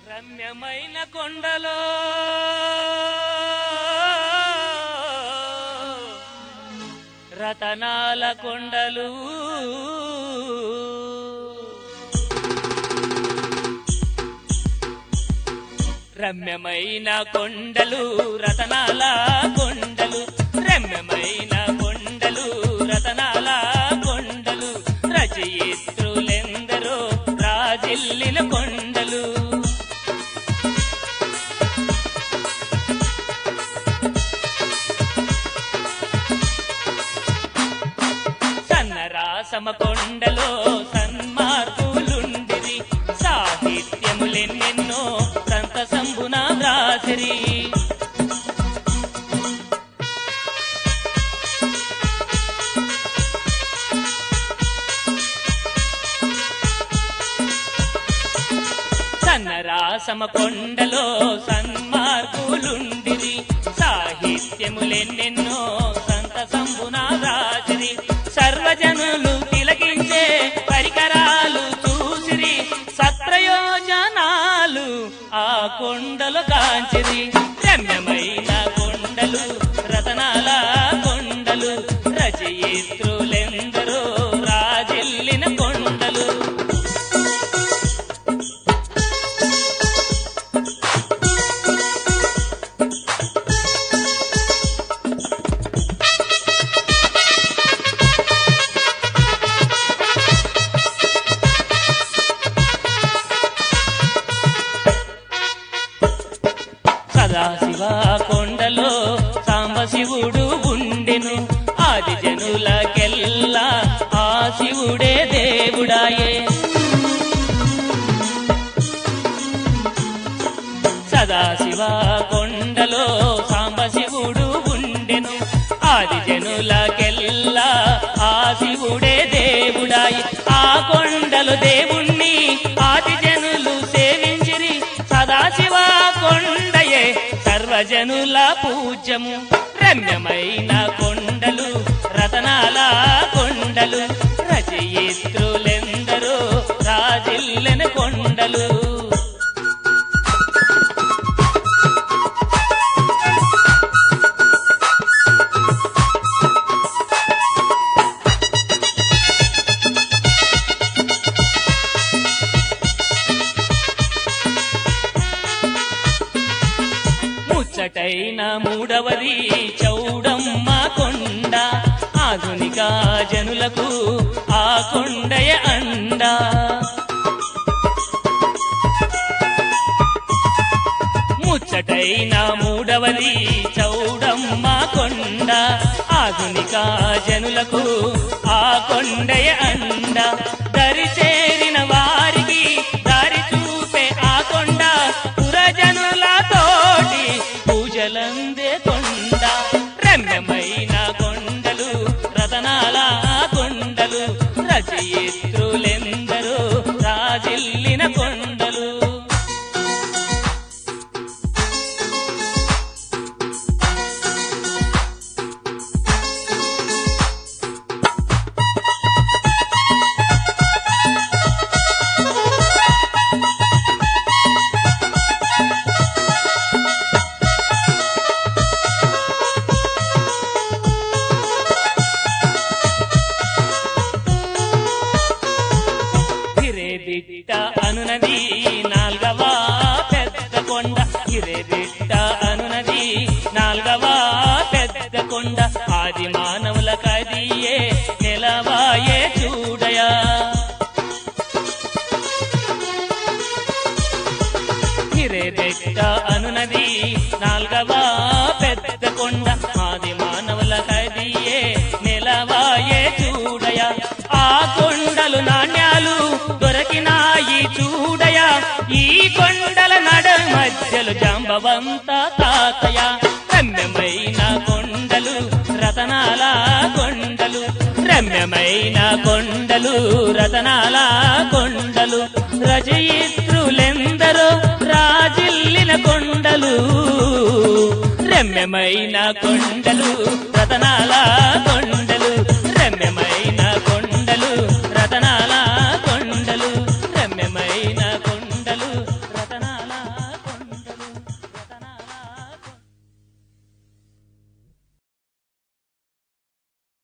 రమ్యమైన కొండలో రతనాల కొండలు రమ్యమైన కొండలు రతనాల కొండలు రమ్యమైన కొండలు రతనాల కొండలు రచయిత్రులెందరో రాజిల్లిన కొండలు సన్నరాసమ కొండలో సన్మార్గులుండిరి సాహిత్యములెన్నెన్నో సంత సంబున వ్రాసిరి సన్నరాసమ కొండలో సన్మార్గులుండిరి సాహిత్యములెన్నెన్నో సంత సంబున వ్రాసిరి సర్వజనులు తిలకించే పరికరాలు చూసిరి సత్ప్రయోజనాలు ఆ కొండలు కాంచిరి రమ్యమైన కొండలు రతనాల కొండలు రచయిత్రులెందరో రాజిల్లిన కొండలు సదాశివ కొండలో సాంబశివుడు ఉండెను ఆది జనులకెల్లా ఆ శివుడే దేవుడాయే సదాశివ కొండలో సాంబశివుడు ఉండెను ఆది జనులకెల్లా ఆ శివుడే దేవుడాయి ఆ కొండలు దేవుణ్ణి ఆది జనులు సేవించిరి సదాశివ కొండయే సర్వజనుల పూజ్యము రమ్యమైన కొండలు రతనాల కొండలు రచయిత్రులెందరో రాజిల్లెన కొండలు ముచ్చటైన మూడవది చౌడమ్మ కొండ ఆధునిక జనులకు ఆ కొండయ అండ ముచ్చటైన మూడవది చౌడమ్మ కొండ ఆధునిక జనులకు ఆ కొండయ అండ దరి చేరిన వారికి దారి చూపే ఆ కొండ పురజనులతోటి పూజలందే కొండ రమ్యమైన కొండలు రతనాల కొండలు రచయిత్రులెందరో రాజిల్లిన కొండలు హిరేదిట్ట అనునది నాల్గవ పెద్ద కొండ హిరేదిట్ట అనునది నాల్గవ పెద్ద కొండ ఆది మానవుల కదియే నెలవాయే చూడయా హిరేదిట్ట అనునది నాల్గవ పెద్ద కొండ ఆది మానవుల కదియే నెలవాయే చూడయా ఆ కొండలు నాణ్యాలు దొరికినాయి చూడయా ఈ కొండల నడ మధ్యలు జాంబవంత తాతయ రమ్యమైన కొండలు రతనాల కొండలు రమ్యమైన కొండలు రతనాల కొండలు రచయిత్రులెందరో రాజిల్లిన కొండలు రమ్యమైన కొండలు రతనాల కొండలు